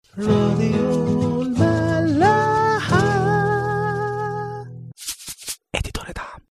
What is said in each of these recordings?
راديو الملاحة اديتور دعم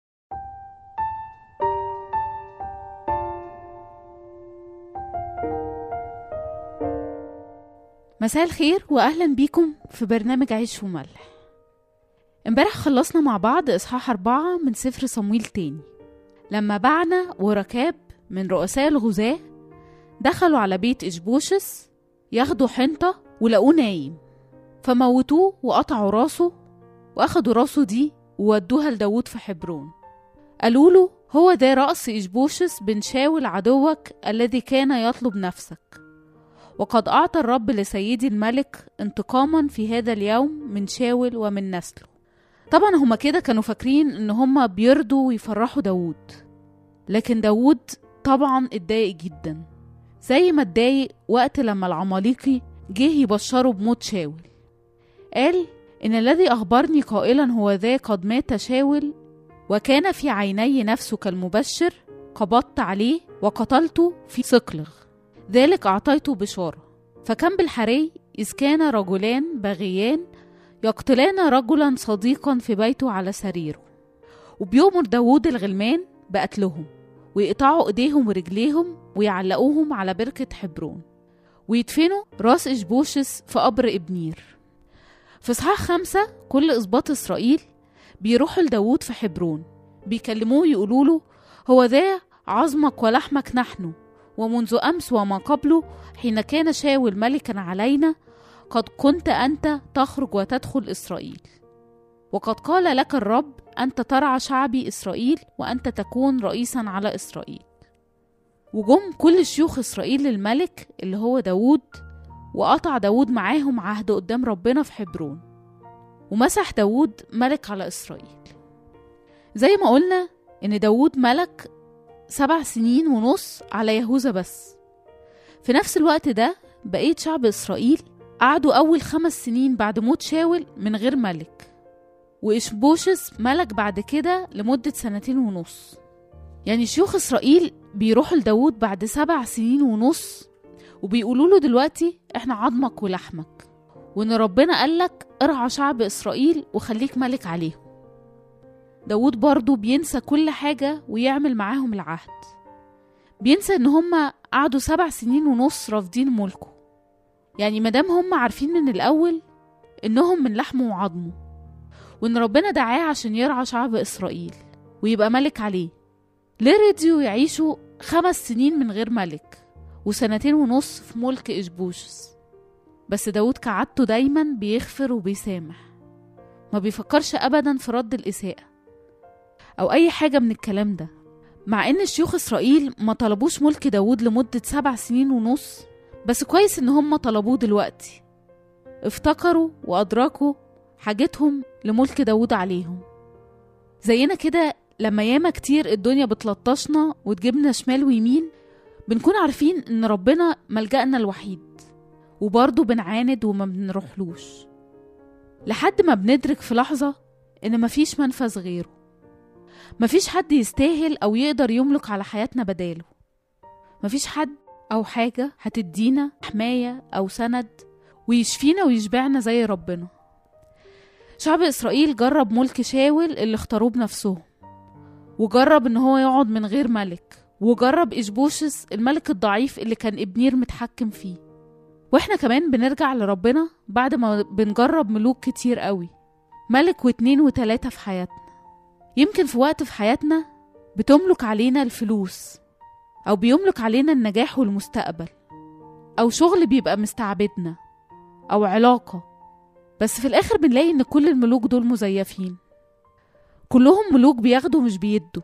مساء الخير واهلا بيكم في برنامج عيش وملح امبارح خلصنا مع بعض اصحاح أربعة من سفر صمويل تاني لما بعنا وركاب من رؤساء الغزاة دخلوا على بيت إشبوشس ياخدوا حنطة ولقوه نايم فموتوه وقطعوا راسه وأخدوا راسه دي وودوها لداود في حبرون قالوا له هو ده رأس إشبوشس بن شاول عدوك الذي كان يطلب نفسك وقد أعطى الرب لسيدي الملك انتقاما في هذا اليوم من شاول ومن نسله طبعا هما كده كانوا فاكرين ان هما بيرضوا ويفرحوا داود لكن داود طبعا اتضايق جدا زي ما اتضايق وقت لما العماليقي جه يبشره بموت شاول قال إن الذي أخبرني قائلا هو ذا قد مات شاول وكان في عيني نفسه كالمبشر قبضت عليه وقتلته في صقلغ ذلك أعطيته بشارة فكم بالحري إذ كان رجلان بغيان يقتلان رجلا صديقا في بيته على سريره وبيؤمر داوود الغلمان بقتلهم ويقطعوا ايديهم ورجليهم ويعلقوهم على بركة حبرون ويدفنوا راس إشبوشس في قبر إبنير في إصحاح خمسة كل إسباط إسرائيل بيروحوا لداوود في حبرون بيكلموه يقولوا له هو ذا عظمك ولحمك نحن ومنذ أمس وما قبله حين كان شاول ملكا علينا قد كنت أنت تخرج وتدخل إسرائيل وقد قال لك الرب أنت ترعى شعبي إسرائيل وأنت تكون رئيسا على إسرائيل وجم كل شيوخ إسرائيل للملك اللي هو داود وقطع داود معاهم عهد قدام ربنا في حبرون ومسح داود ملك على إسرائيل زي ما قلنا إن داود ملك سبع سنين ونص على يهوذا بس في نفس الوقت ده بقية شعب إسرائيل قعدوا أول خمس سنين بعد موت شاول من غير ملك وإشبوشس ملك بعد كده لمدة سنتين ونص يعني شيوخ إسرائيل بيروحوا لداود بعد سبع سنين ونص وبيقولوا له دلوقتي احنا عظمك ولحمك وان ربنا قالك ارعى شعب إسرائيل وخليك ملك عليهم داود برضو بينسى كل حاجة ويعمل معاهم العهد بينسى ان هما قعدوا سبع سنين ونص رافضين ملكه يعني مادام هم عارفين من الأول إنهم من لحمه وعظمه وإن ربنا دعاه عشان يرعى شعب إسرائيل ويبقى ملك عليه ليه رضيوا يعيشوا خمس سنين من غير ملك وسنتين ونص في ملك إشبوشس بس داود كعادته دايما بيغفر وبيسامح ما بيفكرش أبدا في رد الإساءة أو أي حاجة من الكلام ده مع إن شيوخ إسرائيل ما طلبوش ملك داود لمدة سبع سنين ونص بس كويس إن هم طلبوه دلوقتي افتكروا وأدركوا حاجتهم لملك داود عليهم زينا كده لما ياما كتير الدنيا بتلطشنا وتجيبنا شمال ويمين بنكون عارفين إن ربنا ملجأنا الوحيد وبرضه بنعاند وما بنروحلوش لحد ما بندرك في لحظة إن مفيش منفذ غيره مفيش حد يستاهل أو يقدر يملك على حياتنا بداله مفيش حد أو حاجة هتدينا حماية أو سند ويشفينا ويشبعنا زي ربنا شعب إسرائيل جرب ملك شاول اللي اختاروه بنفسهم وجرب إن هو يقعد من غير ملك وجرب إشبوشس الملك الضعيف اللي كان إبنير متحكم فيه واحنا كمان بنرجع لربنا بعد ما بنجرب ملوك كتير قوي ملك واتنين وتلاتة في حياتنا يمكن في وقت في حياتنا بتملك علينا الفلوس أو بيملك علينا النجاح والمستقبل أو شغل بيبقى مستعبدنا أو علاقة بس في الآخر بنلاقي إن كل الملوك دول مزيفين كلهم ملوك بياخدوا مش بيدوا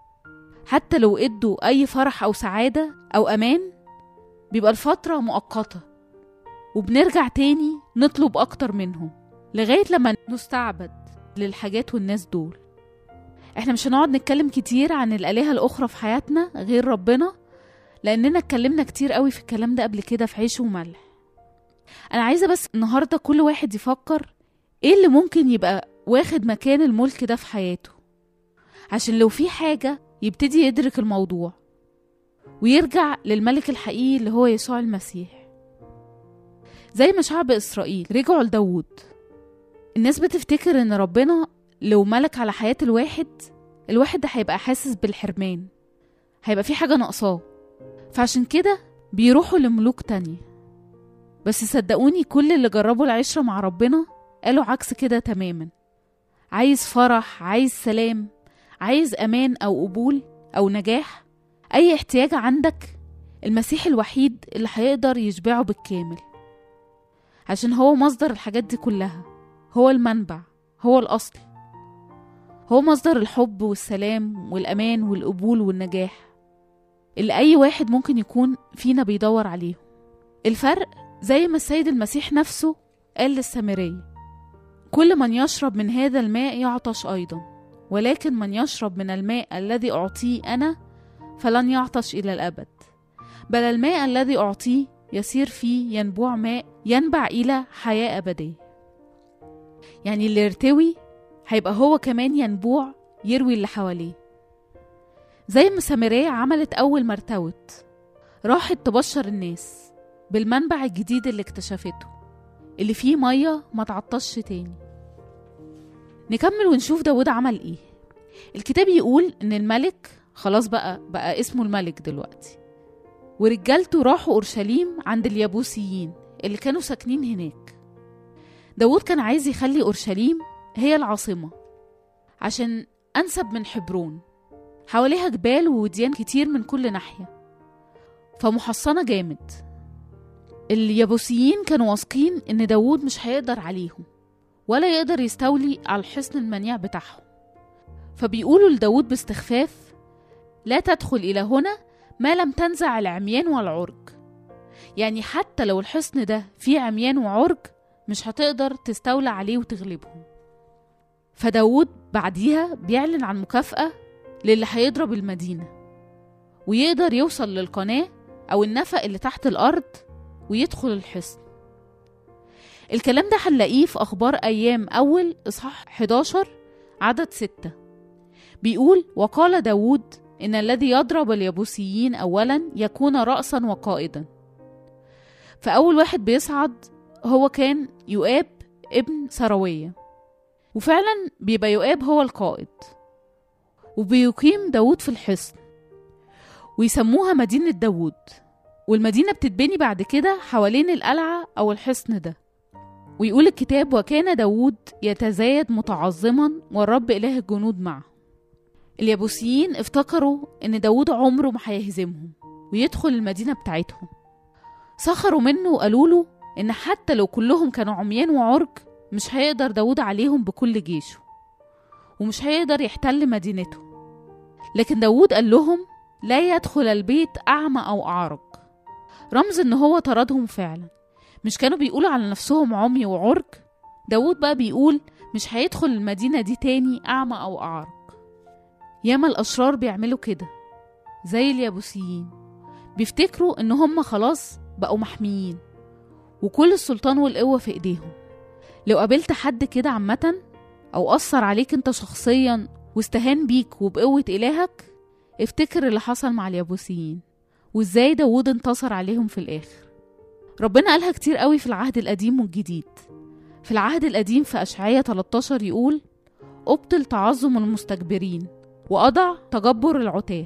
حتى لو ادوا أي فرح أو سعادة أو أمان بيبقى الفترة مؤقتة وبنرجع تاني نطلب أكتر منهم لغاية لما نستعبد للحاجات والناس دول احنا مش هنقعد نتكلم كتير عن الآلهة الأخرى في حياتنا غير ربنا لأننا اتكلمنا كتير قوي في الكلام ده قبل كده في عيش وملح أنا عايزة بس النهاردة كل واحد يفكر ايه اللي ممكن يبقى واخد مكان الملك ده في حياته عشان لو في حاجة يبتدي يدرك الموضوع ويرجع للملك الحقيقي اللي هو يسوع المسيح زي ما شعب إسرائيل رجعوا لداود الناس بتفتكر إن ربنا لو ملك على حياة الواحد الواحد ده هيبقى حاسس بالحرمان هيبقى في حاجة ناقصاه فعشان كده بيروحوا لملوك تانية بس صدقوني كل اللي جربوا العشرة مع ربنا قالوا عكس كده تماما عايز فرح عايز سلام عايز أمان أو قبول أو نجاح أي احتياج عندك المسيح الوحيد اللي هيقدر يشبعه بالكامل عشان هو مصدر الحاجات دي كلها هو المنبع هو الأصل هو مصدر الحب والسلام والأمان والقبول والنجاح اللي أي واحد ممكن يكون فينا بيدور عليهم الفرق زي ما السيد المسيح نفسه قال للسامرية كل من يشرب من هذا الماء يعطش أيضا ولكن من يشرب من الماء الذي أعطيه أنا فلن يعطش إلى الأبد بل الماء الذي أعطيه يصير فيه ينبوع ماء ينبع إلى حياة أبدية يعني اللي يرتوي هيبقى هو كمان ينبوع يروي اللي حواليه زي ما سامرية عملت أول ما ارتوت راحت تبشر الناس بالمنبع الجديد اللي اكتشفته اللي فيه مية ما تعطش تاني نكمل ونشوف داود عمل ايه الكتاب يقول ان الملك خلاص بقى بقى اسمه الملك دلوقتي ورجالته راحوا أورشليم عند اليابوسيين اللي كانوا ساكنين هناك داود كان عايز يخلي أورشليم هي العاصمة عشان أنسب من حبرون حواليها جبال ووديان كتير من كل ناحية فمحصنة جامد اليابوسيين كانوا واثقين إن داود مش هيقدر عليهم ولا يقدر يستولي على الحصن المنيع بتاعهم فبيقولوا لداود باستخفاف لا تدخل إلى هنا ما لم تنزع العميان والعرج يعني حتى لو الحصن ده فيه عميان وعرج مش هتقدر تستولى عليه وتغلبهم فداود بعديها بيعلن عن مكافأة للي هيضرب المدينة ويقدر يوصل للقناة أو النفق اللي تحت الأرض ويدخل الحصن الكلام ده هنلاقيه في أخبار أيام أول إصحاح 11 عدد 6 بيقول وقال داود إن الذي يضرب اليبوسيين أولا يكون رأسا وقائدا فأول واحد بيصعد هو كان يؤاب ابن سروية وفعلا بيبقى يؤاب هو القائد وبيقيم داود في الحصن ويسموها مدينة داود والمدينة بتتبني بعد كده حوالين القلعة أو الحصن ده ويقول الكتاب وكان داود يتزايد متعظما والرب إله الجنود معه اليابوسيين افتكروا إن داود عمره ما هيهزمهم ويدخل المدينة بتاعتهم سخروا منه وقالوا له إن حتى لو كلهم كانوا عميان وعرج مش هيقدر داود عليهم بكل جيشه ومش هيقدر يحتل مدينته لكن داود قال لهم لا يدخل البيت أعمى أو أعرج رمز إن هو طردهم فعلا مش كانوا بيقولوا على نفسهم عمي وعرج داود بقى بيقول مش هيدخل المدينة دي تاني أعمى أو أعرج ياما الأشرار بيعملوا كده زي اليابوسيين بيفتكروا إن هم خلاص بقوا محميين وكل السلطان والقوة في إيديهم لو قابلت حد كده عامة أو أثر عليك أنت شخصيا واستهان بيك وبقوة إلهك افتكر اللي حصل مع اليابوسيين وإزاي داود انتصر عليهم في الآخر ربنا قالها كتير قوي في العهد القديم والجديد في العهد القديم في أشعية 13 يقول أبطل تعظم المستكبرين وأضع تجبر العتاه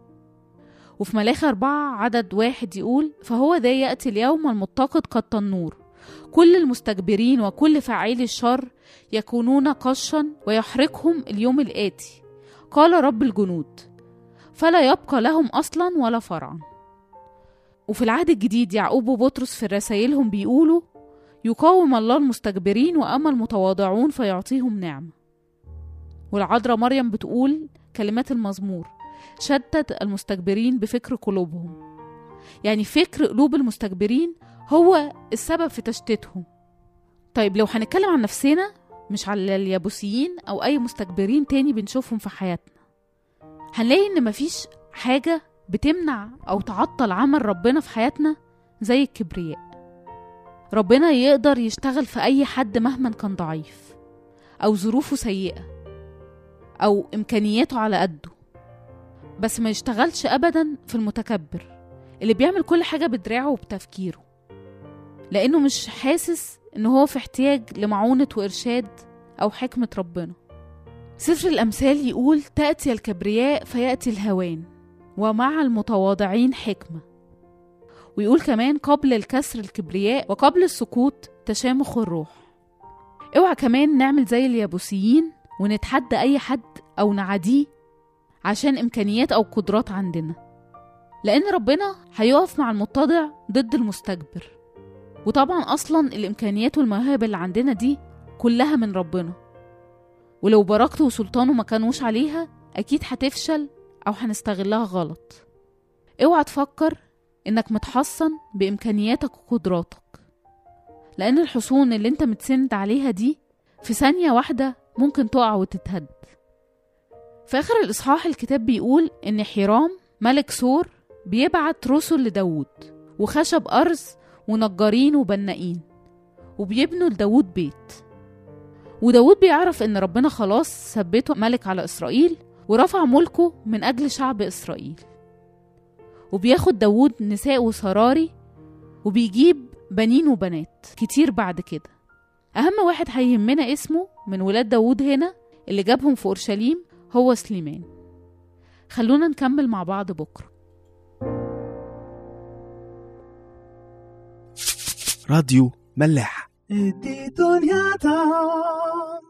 وفي ملاخي أربعة عدد واحد يقول فهو ذا يأتي اليوم المتقد كالتنور كل المستكبرين وكل فاعلي الشر يكونون قشا ويحرقهم اليوم الآتي قال رب الجنود فلا يبقى لهم أصلا ولا فرعا وفي العهد الجديد يعقوب وبطرس في رسائلهم بيقولوا يقاوم الله المستكبرين وأما المتواضعون فيعطيهم نعمة والعذراء مريم بتقول كلمات المزمور شتت المستكبرين بفكر قلوبهم يعني فكر قلوب المستكبرين هو السبب في تشتيتهم طيب لو هنتكلم عن نفسنا مش على اليابوسيين أو أي مستكبرين تاني بنشوفهم في حياتنا هنلاقي إن مفيش حاجة بتمنع أو تعطل عمل ربنا في حياتنا زي الكبرياء ربنا يقدر يشتغل في أي حد مهما كان ضعيف أو ظروفه سيئة أو إمكانياته على قده بس ما يشتغلش أبدا في المتكبر اللي بيعمل كل حاجة بدراعه وبتفكيره لأنه مش حاسس إن هو في احتياج لمعونة وإرشاد أو حكمة ربنا سفر الأمثال يقول تأتي الكبرياء فيأتي الهوان ومع المتواضعين حكمة ويقول كمان قبل الكسر الكبرياء وقبل السقوط تشامخ الروح اوعى كمان نعمل زي اليابوسيين ونتحدى أي حد أو نعاديه عشان إمكانيات أو قدرات عندنا لأن ربنا هيقف مع المتضع ضد المستكبر وطبعا أصلا الإمكانيات والمواهب اللي عندنا دي كلها من ربنا ولو بركته وسلطانه ما كانوش عليها أكيد هتفشل أو هنستغلها غلط اوعى تفكر إنك متحصن بإمكانياتك وقدراتك لأن الحصون اللي انت متسند عليها دي في ثانية واحدة ممكن تقع وتتهد في آخر الإصحاح الكتاب بيقول إن حيرام ملك سور بيبعت رسل لداود وخشب أرز ونجارين وبنائين وبيبنوا لداود بيت وداود بيعرف إن ربنا خلاص ثبته ملك على إسرائيل ورفع ملكه من أجل شعب إسرائيل وبياخد داود نساء وسراري وبيجيب بنين وبنات كتير بعد كده أهم واحد هيهمنا اسمه من ولاد داود هنا اللي جابهم في أورشليم هو سليمان خلونا نكمل مع بعض بكرة راديو ملاح ادي دنيا طعم